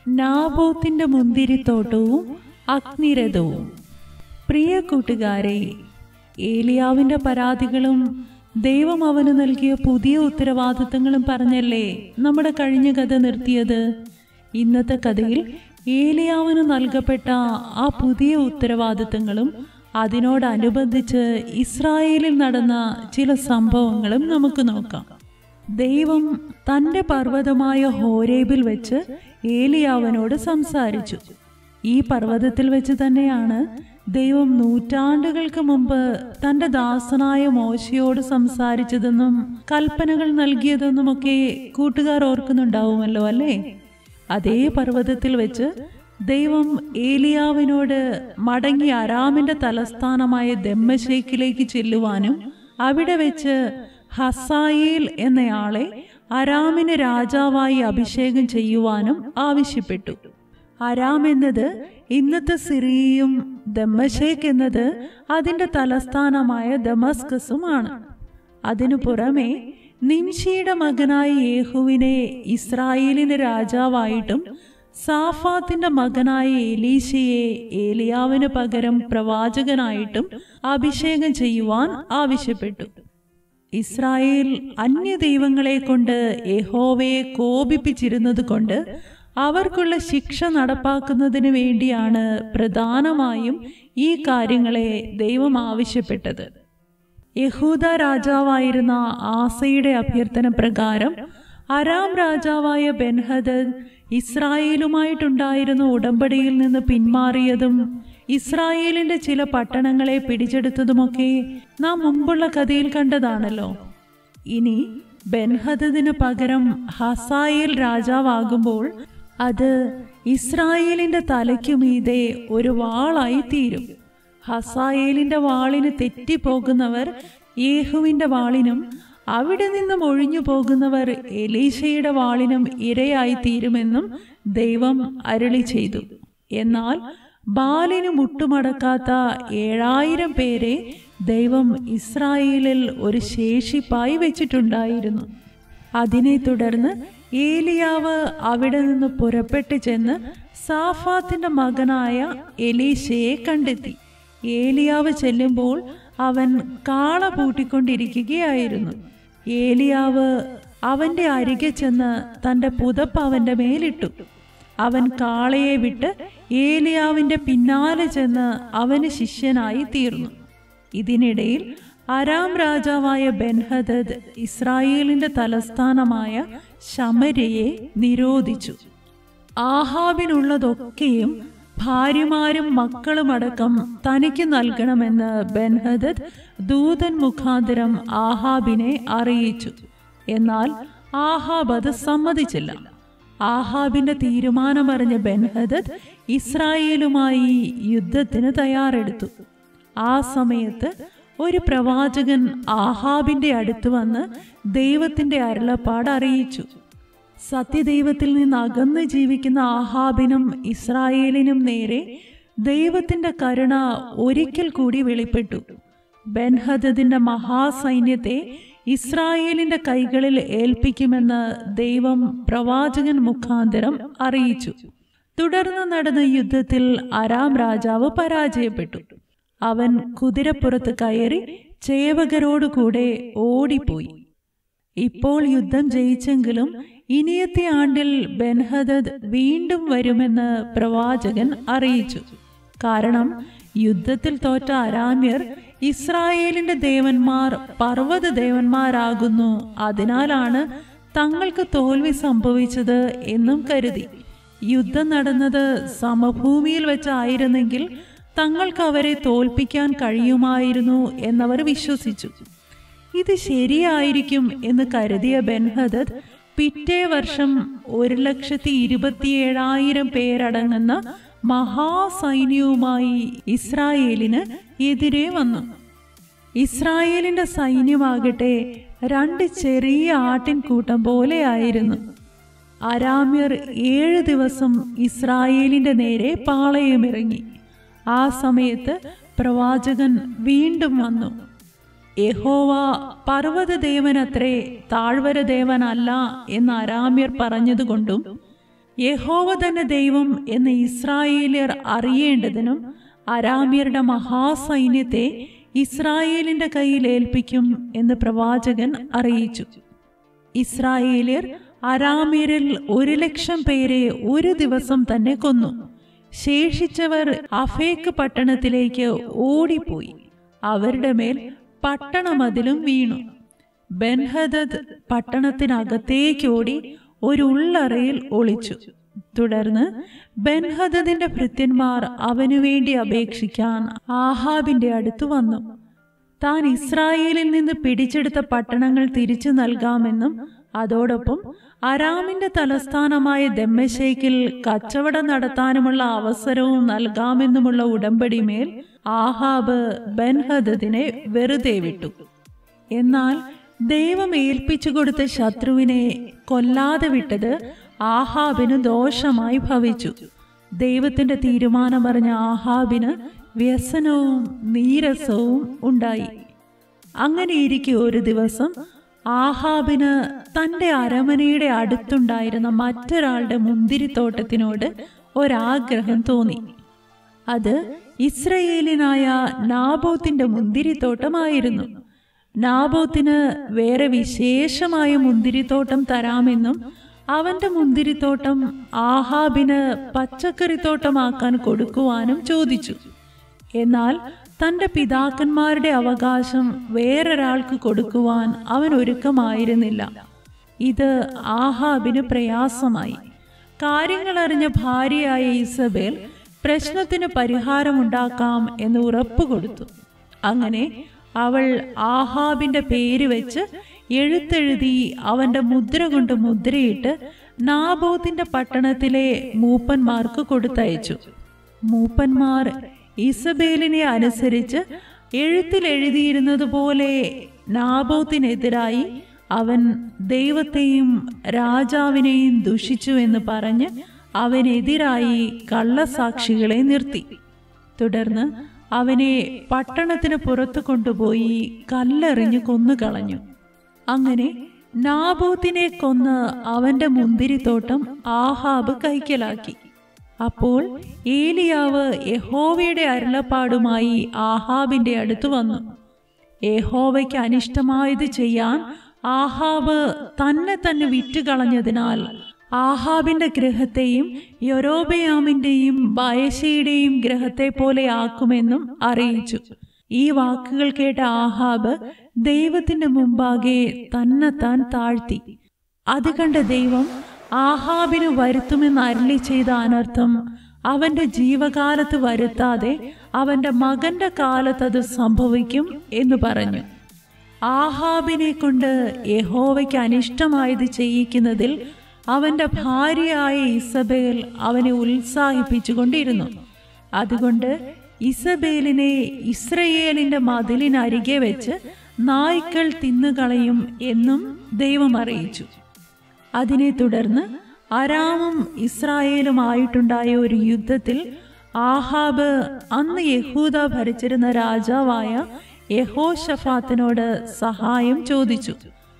നാബോത്തിന്റെ മുന്തിരിത്തോട്ടവും അഗ്നിരഥവും പ്രിയ കൂട്ടുകാരെ ഏലിയാവിന്റെ പരാതികളും ദൈവം അവന് നൽകിയ പുതിയ ഉത്തരവാദിത്തങ്ങളും പറഞ്ഞല്ലേ നമ്മുടെ കഴിഞ്ഞ കഥ നിർത്തിയത് ഇന്നത്തെ കഥയിൽ ഏലിയാവിന് നൽകപ്പെട്ട ആ പുതിയ ഉത്തരവാദിത്തങ്ങളും അതിനോടനുബന്ധിച്ച് ഇസ്രായേലിൽ നടന്ന ചില സംഭവങ്ങളും നമുക്ക് നോക്കാം ദൈവം തന്റെ പർവ്വതമായ ഹോരേബിൽ വെച്ച് ഏലിയാവനോട് സംസാരിച്ചു ഈ പർവ്വതത്തിൽ വെച്ച് തന്നെയാണ് ദൈവം നൂറ്റാണ്ടുകൾക്ക് മുമ്പ് തന്റെ ദാസനായ മോശയോട് സംസാരിച്ചതെന്നും കൽപ്പനകൾ നൽകിയതെന്നുമൊക്കെ കൂട്ടുകാർ ഓർക്കുന്നുണ്ടാവുമല്ലോ അല്ലേ അതേ പർവ്വതത്തിൽ വെച്ച് ദൈവം ഏലിയാവിനോട് മടങ്ങി അരാമിന്റെ തലസ്ഥാനമായ ദമ്മശേക്കിലേക്ക് ചെല്ലുവാനും അവിടെ വെച്ച് ഹസായേൽ എന്നയാളെ അരാമിന് രാജാവായി അഭിഷേകം ചെയ്യുവാനും ആവശ്യപ്പെട്ടു അരാം എന്നത് ഇന്നത്തെ സിറിയയും ദമ്മശേക്ക് എന്നത് അതിൻ്റെ തലസ്ഥാനമായ ദമസ്കസുമാണ് അതിനു പുറമെ നിംഷിയുടെ മകനായ യേഹുവിനെ ഇസ്രായേലിന് രാജാവായിട്ടും സാഫാത്തിന്റെ മകനായ എലീശയെ ഏലിയാവിന് പകരം പ്രവാചകനായിട്ടും അഭിഷേകം ചെയ്യുവാൻ ആവശ്യപ്പെട്ടു ഇസ്രായേൽ അന്യ ദൈവങ്ങളെ കൊണ്ട് യഹോവയെ കോപിപ്പിച്ചിരുന്നത് കൊണ്ട് അവർക്കുള്ള ശിക്ഷ നടപ്പാക്കുന്നതിന് വേണ്ടിയാണ് പ്രധാനമായും ഈ കാര്യങ്ങളെ ദൈവം ആവശ്യപ്പെട്ടത് യഹൂദ രാജാവായിരുന്ന ആസയുടെ അഭ്യർത്ഥന പ്രകാരം അരാം രാജാവായ ബെൻഹദദ് ഇസ്രായേലുമായിട്ടുണ്ടായിരുന്ന ഉടമ്പടിയിൽ നിന്ന് പിന്മാറിയതും ഇസ്രായേലിന്റെ ചില പട്ടണങ്ങളെ പിടിച്ചെടുത്തതുമൊക്കെ നാം മുമ്പുള്ള കഥയിൽ കണ്ടതാണല്ലോ ഇനി ബെൻഹദദിന് പകരം ഹസായേൽ രാജാവാകുമ്പോൾ അത് ഇസ്രായേലിന്റെ തലയ്ക്കു മീതെ ഒരു വാളായി തീരും ഹസായേലിന്റെ വാളിന് തെറ്റിപ്പോകുന്നവർ യേഹുവിന്റെ വാളിനും അവിടെ നിന്നും ഒഴിഞ്ഞു പോകുന്നവർ എലീശയുടെ വാളിനും ഇരയായി തീരുമെന്നും ദൈവം അരുളി ചെയ്തു എന്നാൽ ബാലിന് മുട്ടുമടക്കാത്ത ഏഴായിരം പേരെ ദൈവം ഇസ്രായേലിൽ ഒരു ശേഷിപ്പായി വെച്ചിട്ടുണ്ടായിരുന്നു അതിനെ തുടർന്ന് ഏലിയാവ് അവിടെ നിന്ന് പുറപ്പെട്ടു ചെന്ന് സാഫാത്തിന്റെ മകനായ എലീശയെ കണ്ടെത്തി ഏലിയാവ് ചെല്ലുമ്പോൾ അവൻ കാള പൂട്ടിക്കൊണ്ടിരിക്കുകയായിരുന്നു ഏലിയാവ് അവന്റെ അരികെ ചെന്ന് തന്റെ പുതപ്പ് അവന്റെ മേലിട്ടു അവൻ കാളയെ വിട്ട് ഏലിയാവിന്റെ പിന്നാലെ ചെന്ന് അവന് ശിഷ്യനായി തീർന്നു ഇതിനിടയിൽ അരാം രാജാവായ ബെൻഹദദ് ഇസ്രായേലിന്റെ തലസ്ഥാനമായ ശമരയെ നിരോധിച്ചു ആഹാബിനുള്ളതൊക്കെയും ഭാര്യമാരും മക്കളുമടക്കം തനിക്ക് നൽകണമെന്ന് ബെൻഹദദ് ദൂതൻ മുഖാന്തരം ആഹാബിനെ അറിയിച്ചു എന്നാൽ ആഹാബ് അത് സമ്മതിച്ചില്ല ആഹാബിന്റെ തീരുമാനമറിഞ്ഞ ബെൻഹദദ് ഇസ്രായേലുമായി യുദ്ധത്തിന് തയ്യാറെടുത്തു ആ സമയത്ത് ഒരു പ്രവാചകൻ ആഹാബിന്റെ അടുത്ത് വന്ന് ദൈവത്തിന്റെ അരുളപ്പാട് അറിയിച്ചു സത്യദൈവത്തിൽ നിന്ന് അകന്ന് ജീവിക്കുന്ന ആഹാബിനും ഇസ്രായേലിനും നേരെ ദൈവത്തിന്റെ കരുണ ഒരിക്കൽ കൂടി വെളിപ്പെട്ടു ബെൻഹദദിന്റെ മഹാസൈന്യത്തെ ഇസ്രായേലിന്റെ കൈകളിൽ ഏൽപ്പിക്കുമെന്ന് ദൈവം പ്രവാചകൻ മുഖാന്തരം അറിയിച്ചു തുടർന്ന് നടന്ന യുദ്ധത്തിൽ അരാം രാജാവ് പരാജയപ്പെട്ടു അവൻ കുതിരപ്പുറത്ത് കയറി ചേവകരോടുകൂടെ ഓടിപ്പോയി ഇപ്പോൾ യുദ്ധം ജയിച്ചെങ്കിലും ഇനിയത്തെ ആണ്ടിൽ ബെൻഹദദ് വീണ്ടും വരുമെന്ന് പ്രവാചകൻ അറിയിച്ചു കാരണം യുദ്ധത്തിൽ തോറ്റ അരാമ്യർ ഇസ്രായേലിന്റെ ദേവന്മാർ പർവ്വത ദേവന്മാരാകുന്നു അതിനാലാണ് തങ്ങൾക്ക് തോൽവി സംഭവിച്ചത് എന്നും കരുതി യുദ്ധം നടന്നത് സമഭൂമിയിൽ വെച്ചായിരുന്നെങ്കിൽ തങ്ങൾക്ക് അവരെ തോൽപ്പിക്കാൻ കഴിയുമായിരുന്നു എന്നവർ വിശ്വസിച്ചു ഇത് ശരിയായിരിക്കും എന്ന് കരുതിയ ബെൻഹദദ് പിറ്റേ വർഷം ഒരു ലക്ഷത്തി ഇരുപത്തിയേഴായിരം പേരടങ്ങുന്ന മഹാസൈന്യവുമായി ഇസ്രായേലിന് എതിരെ വന്നു ഇസ്രായേലിന്റെ സൈന്യമാകട്ടെ രണ്ട് ചെറിയ ആട്ടിൻകൂട്ടം പോലെയായിരുന്നു അരാമ്യർ ഏഴ് ദിവസം ഇസ്രായേലിന്റെ നേരെ പാളയമിറങ്ങി ആ സമയത്ത് പ്രവാചകൻ വീണ്ടും വന്നു യഹോവ പർവ്വതദേവനത്രേ താഴ്വര ദേവനല്ല എന്ന് അരാമ്യർ പറഞ്ഞതുകൊണ്ടും യഹോവ തന്നെ ദൈവം എന്ന് ഇസ്രായേലിയർ അറിയേണ്ടതിനും അരാമ്യരുടെ മഹാസൈന്യത്തെ ഇസ്രായേലിന്റെ കയ്യിൽ ഏൽപ്പിക്കും എന്ന് പ്രവാചകൻ അറിയിച്ചു ഇസ്രായേലിയർ അരാമ്യരിൽ ഒരു ലക്ഷം പേരെ ഒരു ദിവസം തന്നെ കൊന്നു ശേഷിച്ചവർ അഫേക്ക് പട്ടണത്തിലേക്ക് ഓടിപ്പോയി അവരുടെ മേൽ പട്ടണമതിലും വീണു ബെൻഹദദ് പട്ടണത്തിനകത്തേക്കോടി ഒരു ഉള്ളറയിൽ ഒളിച്ചു തുടർന്ന് ബെൻഹദദിന്റെ ഭൃത്യന്മാർ അവനു വേണ്ടി അപേക്ഷിക്കാൻ ആഹാബിന്റെ അടുത്ത് വന്നു താൻ ഇസ്രായേലിൽ നിന്ന് പിടിച്ചെടുത്ത പട്ടണങ്ങൾ തിരിച്ചു നൽകാമെന്നും അതോടൊപ്പം അരാമിന്റെ തലസ്ഥാനമായ ദമ്മശേക്കിൽ കച്ചവടം നടത്താനുമുള്ള അവസരവും നൽകാമെന്നുമുള്ള ഉടമ്പടി മേൽ ആഹാബ് ബൻഹദദിനെ വെറുതെ വിട്ടു എന്നാൽ ദൈവം ഏൽപ്പിച്ചു കൊടുത്ത ശത്രുവിനെ കൊല്ലാതെ വിട്ടത് ആഹാബിന് ദോഷമായി ഭവിച്ചു ദൈവത്തിന്റെ തീരുമാനമറിഞ്ഞ ആഹാബിന് വ്യസനവും നീരസവും ഉണ്ടായി അങ്ങനെ ഇരിക്കെ ഒരു ദിവസം ആഹാബിന് തൻ്റെ അരമനയുടെ അടുത്തുണ്ടായിരുന്ന മറ്റൊരാളുടെ മുന്തിരിത്തോട്ടത്തിനോട് ഒരാഗ്രഹം തോന്നി അത് ഇസ്രയേലിനായ നാബോത്തിന്റെ മുന്തിരിത്തോട്ടമായിരുന്നു നാബോത്തിന് വേറെ വിശേഷമായ മുന്തിരിത്തോട്ടം തരാമെന്നും അവന്റെ മുന്തിരിത്തോട്ടം ആഹാബിന് പച്ചക്കറിത്തോട്ടമാക്കാൻ കൊടുക്കുവാനും ചോദിച്ചു എന്നാൽ തന്റെ പിതാക്കന്മാരുടെ അവകാശം വേറൊരാൾക്ക് കൊടുക്കുവാൻ അവൻ ഒരുക്കമായിരുന്നില്ല ഇത് ആഹാബിന് പ്രയാസമായി കാര്യങ്ങൾ അറിഞ്ഞ ഭാര്യയായ ഇസബേൽ പ്രശ്നത്തിന് പരിഹാരമുണ്ടാക്കാം എന്ന് ഉറപ്പ് കൊടുത്തു അങ്ങനെ അവൾ ആഹാബിന്റെ പേര് വെച്ച് എഴുത്തെഴുതി അവന്റെ മുദ്ര കൊണ്ട് മുദ്രയിട്ട് നാബോത്തിന്റെ പട്ടണത്തിലെ മൂപ്പന്മാർക്ക് കൊടുത്തയച്ചു മൂപ്പന്മാർ ഇസബേലിനെ അനുസരിച്ച് എഴുത്തിൽ എഴുതിയിരുന്നത് പോലെ നാബോത്തിനെതിരായി അവൻ ദൈവത്തെയും രാജാവിനെയും ദുഷിച്ചു എന്ന് പറഞ്ഞ് അവനെതിരായി കള്ളസാക്ഷികളെ നിർത്തി തുടർന്ന് അവനെ പട്ടണത്തിന് പുറത്തു കൊണ്ടുപോയി കല്ലെറിഞ്ഞു കൊന്നുകളഞ്ഞു അങ്ങനെ നാബോത്തിനെ കൊന്ന് അവന്റെ മുന്തിരിത്തോട്ടം ആഹാബ് കൈക്കലാക്കി അപ്പോൾ ഏലിയാവ് യഹോവയുടെ അരുളപ്പാടുമായി ആഹാബിന്റെ അടുത്ത് വന്നു യഹോവയ്ക്ക് അനിഷ്ടമായത് ചെയ്യാൻ ആഹാബ് തന്നെ തന്നെ വിറ്റുകളഞ്ഞതിനാൽ ആഹാബിന്റെ ഗ്രഹത്തെയും യൊരോബയാമിന്റെയും ബയശയുടെയും ഗ്രഹത്തെ പോലെ ആക്കുമെന്നും അറിയിച്ചു ഈ വാക്കുകൾ കേട്ട ആഹാബ് ദൈവത്തിന്റെ മുമ്പാകെ തന്നെത്താൻ താഴ്ത്തി അത് കണ്ട ദൈവം ആഹാബിന് വരുത്തുമെന്ന് അരളി ചെയ്ത അനർത്ഥം അവന്റെ ജീവകാലത്ത് വരുത്താതെ അവന്റെ മകന്റെ കാലത്ത് അത് സംഭവിക്കും എന്ന് പറഞ്ഞു ആഹാബിനെ കൊണ്ട് യഹോവയ്ക്ക് അനിഷ്ടമായത് ചെയ്യിക്കുന്നതിൽ അവന്റെ ഭാര്യയായ ഇസബേൽ അവനെ ഉത്സാഹിപ്പിച്ചുകൊണ്ടിരുന്നു അതുകൊണ്ട് ഇസബേലിനെ ഇസ്രയേലിന്റെ മതിലിനരികെ വെച്ച് നായ്ക്കൾ തിന്നുകളയും എന്നും ദൈവം അറിയിച്ചു അതിനെ തുടർന്ന് അരാമും ഇസ്രായേലുമായിട്ടുണ്ടായ ഒരു യുദ്ധത്തിൽ ആഹാബ് അന്ന് യഹൂദ ഭരിച്ചിരുന്ന രാജാവായ യഹോഷഫാത്തിനോട് സഹായം ചോദിച്ചു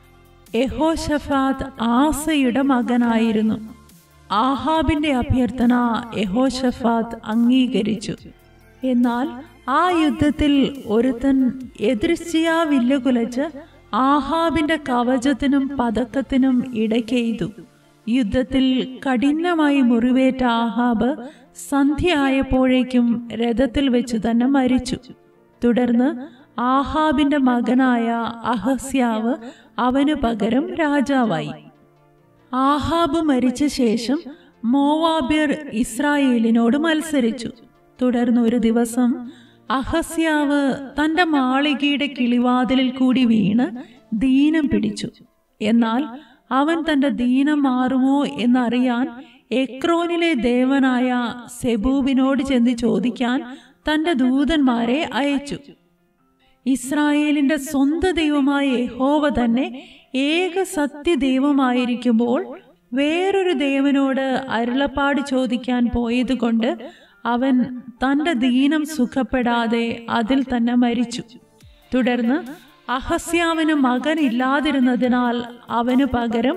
യഹോഷഫാത്ത് ആസയുടെ മകനായിരുന്നു ആഹാബിന്റെ അഭ്യർത്ഥന യഹോഷഫാത്ത് അംഗീകരിച്ചു എന്നാൽ ആ യുദ്ധത്തിൽ ഒരുത്തൻ എതിർച്ചയാ വില്ലുകുലച്ച് ആഹാബിന്റെ കവചത്തിനും പതക്കത്തിനും ഇടയ്ക്കെയ്തു യുദ്ധത്തിൽ കഠിനമായി മുറിവേറ്റ ആഹാബ് സന്ധ്യ ആയപ്പോഴേക്കും രഥത്തിൽ വെച്ച് തന്നെ മരിച്ചു തുടർന്ന് ആഹാബിന്റെ മകനായ അഹസ്യാവ് അവനു പകരം രാജാവായി ആഹാബ് മരിച്ച ശേഷം മോവാബിർ ഇസ്രായേലിനോട് മത്സരിച്ചു തുടർന്ന് ഒരു ദിവസം അഹസ്യാവ് തന്റെ മാളികയുടെ കിളിവാതിലിൽ കൂടി വീണ് ദീനം പിടിച്ചു എന്നാൽ അവൻ തന്റെ ദീനം മാറുമോ എന്നറിയാൻ എക്രോനിലെ ദേവനായ സെബൂബിനോട് ചെന്ന് ചോദിക്കാൻ തന്റെ ദൂതന്മാരെ അയച്ചു ഇസ്രായേലിന്റെ സ്വന്തം ദൈവമായ യഹോവ തന്നെ ഏക സത്യദൈവമായിരിക്കുമ്പോൾ വേറൊരു ദേവനോട് അരുളപ്പാട് ചോദിക്കാൻ പോയതുകൊണ്ട് അവൻ തന്റെ ദീനം സുഖപ്പെടാതെ അതിൽ തന്നെ മരിച്ചു തുടർന്ന് അഹസ്യാവിന് മകൻ ഇല്ലാതിരുന്നതിനാൽ അവന് പകരം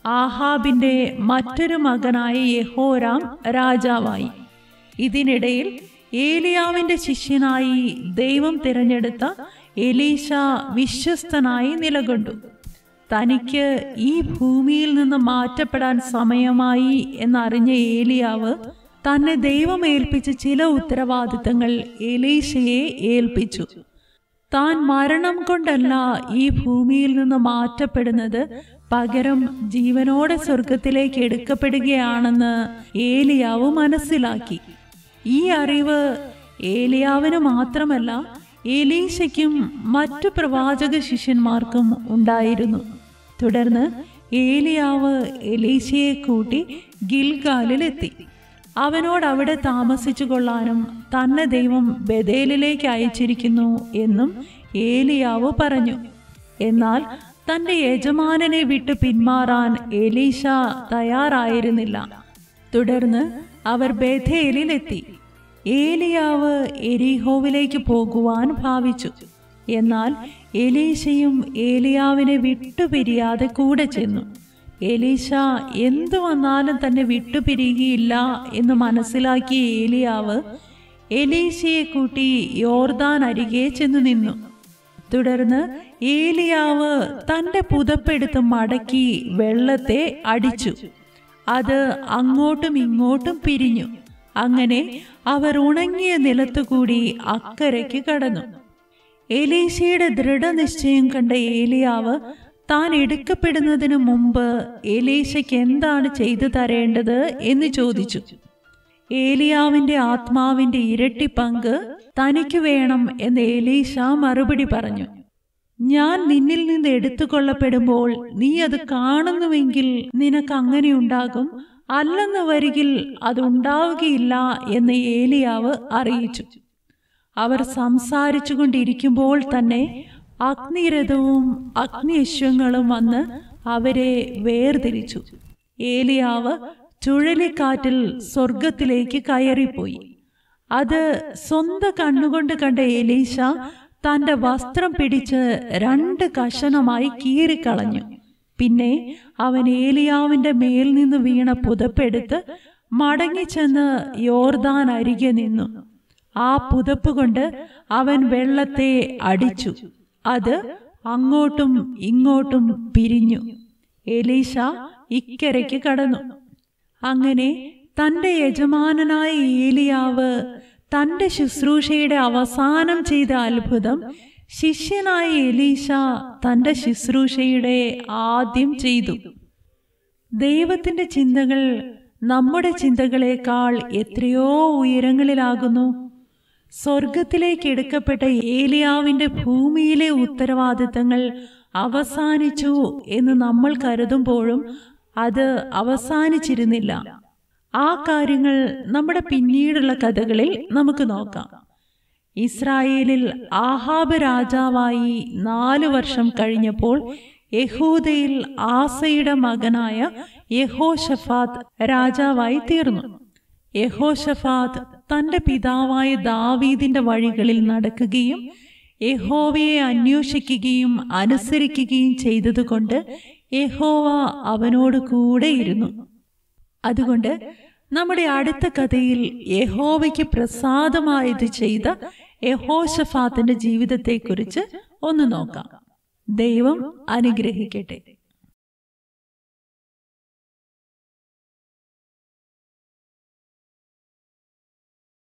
ആഹാബിന്റെ മറ്റൊരു മകനായ യഹോരാം രാജാവായി ഇതിനിടയിൽ ഏലിയാവിന്റെ ശിഷ്യനായി ദൈവം തിരഞ്ഞെടുത്ത എലീശ വിശ്വസ്തനായി നിലകൊണ്ടു തനിക്ക് ഈ ഭൂമിയിൽ നിന്ന് മാറ്റപ്പെടാൻ സമയമായി എന്നറിഞ്ഞ ഏലിയാവ് തന്നെ ദൈവം ഏൽപ്പിച്ച ചില ഉത്തരവാദിത്തങ്ങൾ എലീശയെ ഏൽപ്പിച്ചു താൻ മരണം കൊണ്ടല്ല ഈ ഭൂമിയിൽ നിന്ന് മാറ്റപ്പെടുന്നത് പകരം ജീവനോടെ സ്വർഗത്തിലേക്ക് എടുക്കപ്പെടുകയാണെന്ന് ഏലിയാവ് മനസ്സിലാക്കി ഈ അറിവ് ഏലിയാവിന് മാത്രമല്ല എലീശയ്ക്കും മറ്റു പ്രവാചക ശിഷ്യന്മാർക്കും ഉണ്ടായിരുന്നു തുടർന്ന് ഏലിയാവ് എലീശയെ കൂട്ടി ഗിൽഗാലിലെത്തി അവനോട് അവിടെ താമസിച്ചു കൊള്ളാനും തന്നെ ദൈവം ബദേലിലേക്ക് അയച്ചിരിക്കുന്നു എന്നും ഏലിയാവ് പറഞ്ഞു എന്നാൽ തന്റെ യജമാനനെ വിട്ട് പിന്മാറാൻ എലീശ തയ്യാറായിരുന്നില്ല തുടർന്ന് അവർ ബഥേലിലെത്തി ഏലിയാവ് എരിഹോവിലേക്ക് പോകുവാൻ ഭാവിച്ചു എന്നാൽ എലീശയും ഏലിയാവിനെ വിട്ടുപിരിയാതെ കൂടെ ചെന്നു എലീശ എന്തു വന്നാലും തന്നെ വിട്ടുപിരിയുകയില്ല എന്ന് മനസ്സിലാക്കിയ ഏലിയാവ് എലീശയെ കൂട്ടി യോർദാൻ അരികെ ചെന്നു നിന്നു തുടർന്ന് ഏലിയാവ് തന്റെ പുതപ്പെടുത്ത് മടക്കി വെള്ളത്തെ അടിച്ചു അത് അങ്ങോട്ടും ഇങ്ങോട്ടും പിരിഞ്ഞു അങ്ങനെ അവർ ഉണങ്ങിയ നിലത്തുകൂടി അക്കരയ്ക്ക് കടന്നു എലീശയുടെ ദൃഢനിശ്ചയം കണ്ട ഏലിയാവ് താൻ എടുക്കപ്പെടുന്നതിന് മുമ്പ് എലീശയ്ക്ക് എന്താണ് ചെയ്തു തരേണ്ടത് എന്ന് ചോദിച്ചു ഏലിയാവിന്റെ ആത്മാവിന്റെ ഇരട്ടി പങ്ക് തനിക്ക് വേണം എന്ന് എലീശ മറുപടി പറഞ്ഞു ഞാൻ നിന്നിൽ നിന്ന് എടുത്തുകൊള്ളപ്പെടുമ്പോൾ നീ അത് കാണുന്നുവെങ്കിൽ നിനക്ക് അങ്ങനെ ഉണ്ടാകും അല്ലെന്ന് വരികിൽ അതുണ്ടാവുകയില്ല എന്ന് ഏലിയാവ് അറിയിച്ചു അവർ സംസാരിച്ചു കൊണ്ടിരിക്കുമ്പോൾ തന്നെ അഗ്നിരഥവും അഗ്നിയശ്വങ്ങളും വന്ന് അവരെ വേർതിരിച്ചു ഏലിയാവ് ചുഴലിക്കാറ്റിൽ സ്വർഗത്തിലേക്ക് കയറിപ്പോയി അത് സ്വന്തം കണ്ണുകൊണ്ട് കണ്ട എലീശ തന്റെ വസ്ത്രം പിടിച്ച് രണ്ട് കഷണമായി കീറിക്കളഞ്ഞു പിന്നെ അവൻ ഏലിയാവിന്റെ മേൽ നിന്ന് വീണ പുതപ്പെടുത്ത് മടങ്ങിച്ചെന്ന് യോർദാൻ അരികെ നിന്നു ആ പുതപ്പ് കൊണ്ട് അവൻ വെള്ളത്തെ അടിച്ചു അത് അങ്ങോട്ടും ഇങ്ങോട്ടും പിരിഞ്ഞു എലീശ ഇക്കരയ്ക്ക് കടന്നു അങ്ങനെ തന്റെ യജമാനനായ ഏലിയാവ് തന്റെ ശുശ്രൂഷയുടെ അവസാനം ചെയ്ത അത്ഭുതം ശിഷ്യനായ എലീശ തന്റെ ശുശ്രൂഷയുടെ ആദ്യം ചെയ്തു ദൈവത്തിന്റെ ചിന്തകൾ നമ്മുടെ ചിന്തകളെക്കാൾ എത്രയോ ഉയരങ്ങളിലാകുന്നു സ്വർഗത്തിലേക്ക് എടുക്കപ്പെട്ട ഏലിയാവിന്റെ ഭൂമിയിലെ ഉത്തരവാദിത്തങ്ങൾ അവസാനിച്ചു എന്ന് നമ്മൾ കരുതുമ്പോഴും അത് അവസാനിച്ചിരുന്നില്ല ആ കാര്യങ്ങൾ നമ്മുടെ പിന്നീടുള്ള കഥകളിൽ നമുക്ക് നോക്കാം ഇസ്രായേലിൽ ആഹാബ് രാജാവായി നാലു വർഷം കഴിഞ്ഞപ്പോൾ യഹൂദയിൽ ആസയുടെ മകനായ യഹോഷഫാത്ത് രാജാവായി തീർന്നു യഹോഷഫാത്ത് തന്റെ പിതാവായ ദാവീദിന്റെ വഴികളിൽ നടക്കുകയും യഹോവയെ അന്വേഷിക്കുകയും അനുസരിക്കുകയും ചെയ്തതുകൊണ്ട് യഹോവ അവനോട് കൂടെയിരുന്നു അതുകൊണ്ട് നമ്മുടെ അടുത്ത കഥയിൽ യഹോവയ്ക്ക് പ്രസാദമായത് ചെയ്ത യഹോഷഫാത്തിന്റെ ജീവിതത്തെക്കുറിച്ച് ഒന്ന് നോക്കാം ദൈവം അനുഗ്രഹിക്കട്ടെ